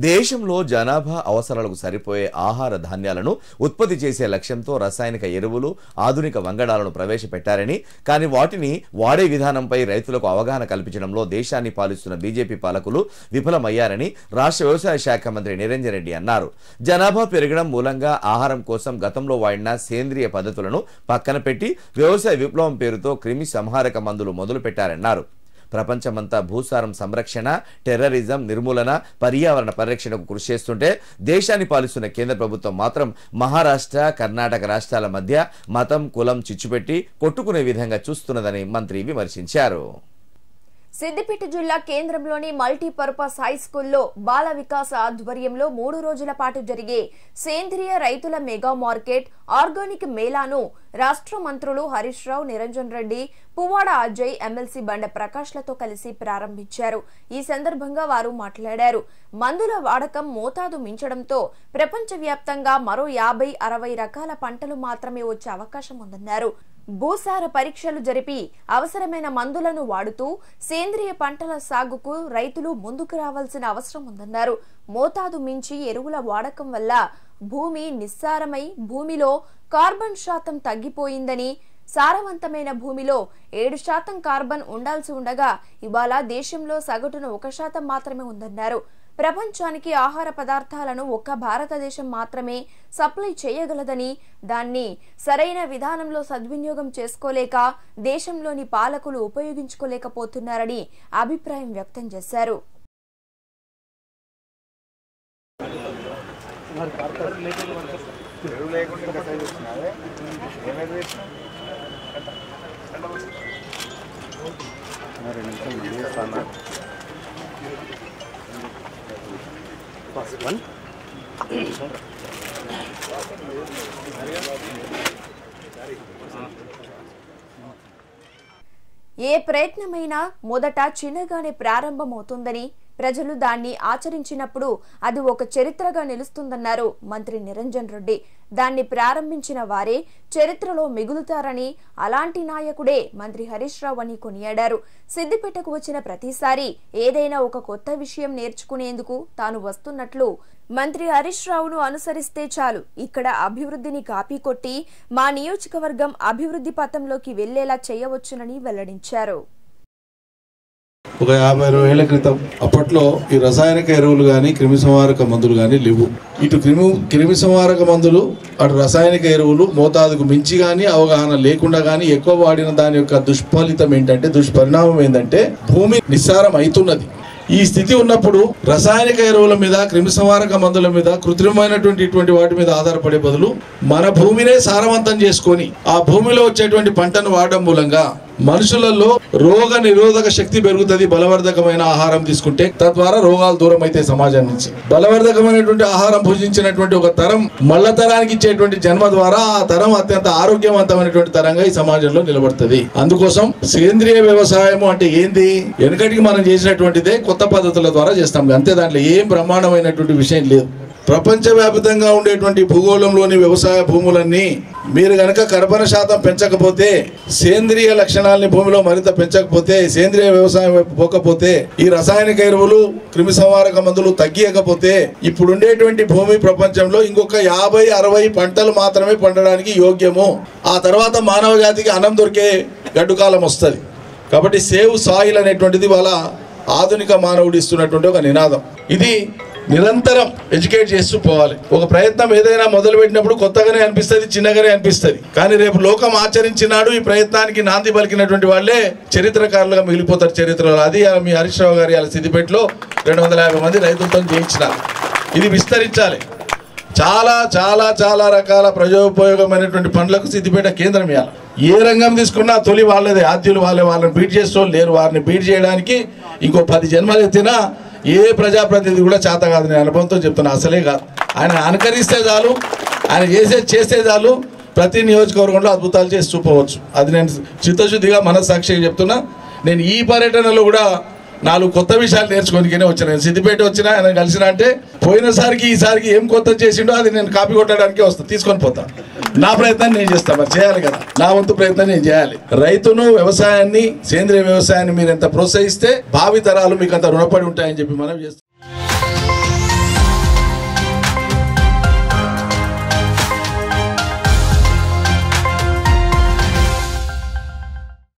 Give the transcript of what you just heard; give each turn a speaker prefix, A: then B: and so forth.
A: దేశంలో జనాభా అవసరాలకు సరిపోయే ఆహార ధాన్యాలను ఉత్పత్తి చేసే లక్ష్యంతో రసాయనిక ఎరువులు ఆధునిక వంగడాలను ప్రవేశపెట్టారని కానీ వాటిని వాడే విధానంపై రైతులకు అవగాహన కల్పించడంలో దేశాన్ని పాలిస్తున్న బీజేపీ పాలకులు విఫలమయ్యారని రాష్ట్ర వ్యవసాయ శాఖ మంత్రి నిరంజన్ రెడ్డి అన్నారు జనాభా పెరగడం మూలంగా ఆహారం కోసం గతంలో వాడిన సేంద్రియ పద్ధతులను పక్కన పెట్టి వ్యవసాయ విప్లవం పేరుతో క్రిమి సంహారక మందులు మొదలుపెట్టారన్నారు ప్రపంచమంతా భూసారం సంరక్షణ టెర్రరిజం నిర్మూలన పర్యావరణ పరిరక్షణకు కృషి చేస్తుంటే దేశాన్ని పాలిస్తున్న కేంద్ర ప్రభుత్వం మాత్రం మహారాష్ట్ర కర్ణాటక రాష్ట్రాల మధ్య మతం కులం చిచ్చుపెట్టి కొట్టుకునే విధంగా చూస్తున్నదని మంత్రి విమర్శించారు
B: సిద్దిపేట జిల్లా కేంద్రంలోని మల్టీపర్పస్ హై స్కూల్లో బాల వికాస్ ఆధ్వర్యంలో మూడు రోజుల పాటు జరిగే సేంద్రియ రైతుల మెగా మార్కెట్ ఆర్గానిక్ మేళాను రాష్ట్ర మంత్రులు హరీష్ రావు నిరంజన్ రెడ్డి పువ్వాడ అజయ్ ఎమ్మెల్సీ బండ ప్రకాష్లతో కలిసి ప్రారంభించారు ఈ సందర్భంగా వారు మాట్లాడారు మందుల వాడకం మోతాదు మించడంతో ప్రపంచవ్యాప్తంగా మరో యాభై అరవై రకాల పంటలు మాత్రమే వచ్చే అవకాశం ఉందన్నారు భూసార పరీక్షలు జరిపి అవసరమైన మందులను వాడుతూ సేంద్రియ పంటల సాగుకు రైతులు ముందుకు రావాల్సిన అవసరం ఉందన్నారు మోతాదు మించి ఎరువుల వాడకం వల్ల భూమి నిస్సారమై భూమిలో కార్బన్ శాతం తగ్గిపోయిందని సారవంతమైన భూమిలో ఏడు శాతం కార్బన్ ఉండాల్సి ఉండగా ఇవాళ దేశంలో సగటున ఒక శాతం మాత్రమే ఉందన్నారు ప్రపంచానికి ఆహార పదార్థాలను ఒక్క భారతదేశం మాత్రమే సప్లై చేయగలదని దాన్ని సరైన విధానంలో సద్వినియోగం చేసుకోలేక దేశంలోని పాలకులు ఉపయోగించుకోలేకపోతున్నారని అభిప్రాయం వ్యక్తం చేశారు ఏ ప్రయత్నమైనా మొదట చిన్నగానే ప్రారంభమవుతుందని ప్రజలు దాన్ని ఆచరించినప్పుడు అది ఒక చరిత్రగా నిలుస్తుందన్నారు మంత్రి నిరంజన్ రెడ్డి దాన్ని ప్రారంభించిన వారే చరిత్రలో మిగులుతారని అలాంటి నాయకుడే మంత్రి హరీష్ రావు అని కొనియాడారు సిద్దిపేటకు వచ్చిన ప్రతిసారి ఏదైనా ఒక కొత్త విషయం నేర్చుకునేందుకు తాను వస్తున్నట్లు మంత్రి హరీష్ రావును అనుసరిస్తే చాలు ఇక్కడ అభివృద్ధిని కాపీ కొట్టి మా నియోజకవర్గం అభివృద్ధి పథంలోకి వెళ్లేలా చేయవచ్చునని వెల్లడించారు
C: ఒక యాభై అరవై ఏళ్ల క్రితం అప్పట్లో ఈ రసాయనిక ఎరువులు కానీ క్రిమి సంహారక మందులు కానీ లేవు ఇటు క్రిమి క్రిమి సంహారక మందులు అటు రసాయనిక ఎరువులు మోతాదుకు మించి కానీ అవగాహన లేకుండా కానీ ఎక్కువ వాడిన దాని యొక్క దుష్ఫలితం ఏంటంటే దుష్పరిణామం ఏంటంటే భూమి నిస్సారం అవుతున్నది ఈ స్థితి ఉన్నప్పుడు రసాయనిక ఎరువుల మీద క్రిమి సంహారక మందుల మీద కృత్రిమమైనటువంటి ఇటువంటి వాటి మీద ఆధారపడే బదులు మన భూమినే సారవంతం చేసుకొని ఆ భూమిలో వచ్చేటువంటి పంటను వాడడం మూలంగా మనుషులలో రోగ నిరోధక శక్తి పెరుగుతుంది బలవర్ధకమైన ఆహారం తీసుకుంటే తద్వారా రోగాలు దూరం అయితే సమాజం నుంచి బలవర్ధకమైనటువంటి ఆహారం భుజించినటువంటి ఒక తరం మళ్ళ తరానికి ఇచ్చేటువంటి జన్మ ద్వారా ఆ తరం అత్యంత ఆరోగ్యవంతమైనటువంటి తరంగా ఈ సమాజంలో నిలబడుతుంది అందుకోసం సేంద్రియ వ్యవసాయం అంటే ఏంది వెనకటికి మనం చేసినటువంటిదే కొత్త పద్ధతుల ద్వారా చేస్తాం అంతే దాంట్లో ఏం బ్రహ్మాండమైనటువంటి విషయం లేదు ప్రపంచవ్యాప్తంగా ఉండేటువంటి భూగోళంలోని వ్యవసాయ భూములన్నీ మీరు గనక కర్బన శాతం పెంచకపోతే సేంద్రియ లక్షణాలని భూమిలో మరింత పెంచకపోతే సేంద్రియ వ్యవసాయం వైపు పోకపోతే ఈ రసాయనిక ఎరువులు క్రిమి సంహారక మందులు తగ్గియకపోతే ఇప్పుడు ఉండేటువంటి భూమి ప్రపంచంలో ఇంకొక యాభై అరవై పంటలు మాత్రమే పండడానికి యోగ్యము ఆ తర్వాత మానవ జాతికి అన్నం దొరికే గడ్డు కాలం వస్తుంది కాబట్టి సేవ్ సాయిల్ అనేటువంటిది వాళ్ళ ఆధునిక మానవుడు ఇస్తున్నటువంటి ఒక నినాదం ఇది నిరంతరం ఎడ్యుకేట్ చేస్తూ పోవాలి ఒక ప్రయత్నం ఏదైనా మొదలు పెట్టినప్పుడు కొత్తగానే అనిపిస్తుంది చిన్నగానే అనిపిస్తుంది కానీ రేపు లోకం ఆచరించినాడు ఈ ప్రయత్నానికి నాంది పలికినటువంటి వాళ్ళే చరిత్రకారులుగా మిగిలిపోతారు చరిత్రలో అది ఇవాళ మీ హరీష్ రావు గారి వాళ్ళ సిద్దిపేటలో రెండు వందల యాభై మంది రైతులతో చేయించినారు ఇది విస్తరించాలి చాలా చాలా చాలా రకాల ప్రజోపయోగమైనటువంటి పనులకు సిద్దిపేట కేంద్రం ఇవ్వాలి ఏ రంగం తీసుకున్నా తొలి వాళ్ళదే ఆద్యులు వాళ్ళే వాళ్ళని బీట్ చేస్తూ లేరు వారిని బీట్ చేయడానికి ఇంకో పది జన్మలు ఎత్తినా ఏ ప్రజాప్రతినిధి కూడా చేత కాదు నేను అనుభవంతో చెప్తున్నా అసలే కాదు ఆయన అనుకరిస్తే చాలు ఆయన చేసే చేస్తే చాలు ప్రతి నియోజకవర్గంలో అద్భుతాలు చేసి చూపవచ్చు అది నేను చిత్తశుద్ధిగా మనస్సాక్షిగా చెప్తున్నా నేను ఈ పర్యటనలో కూడా నాలుగు కొత్త విషయాలు నేర్చుకోనికనే వచ్చిన నేను సిద్దిపేట వచ్చినా ఆయన కలిసిన అంటే పోయినసారికి ఈసారికి ఏం కొత్త చేసిండో అది నేను కాపీ కొట్టడానికి వస్తా తీసుకొని పోతా నా ప్రయత్నం నేను చేస్తా మరి చేయాలి కదా నా వంతు ప్రయత్నం నేను చేయాలి రైతును వ్యవసాయాన్ని సేంద్రియ వ్యవసాయాన్ని మీరు ఎంత ప్రోత్సహిస్తే భావి తరాలు మీకు అంత రుణపడి ఉంటాయని చెప్పి మనం చేస్తాం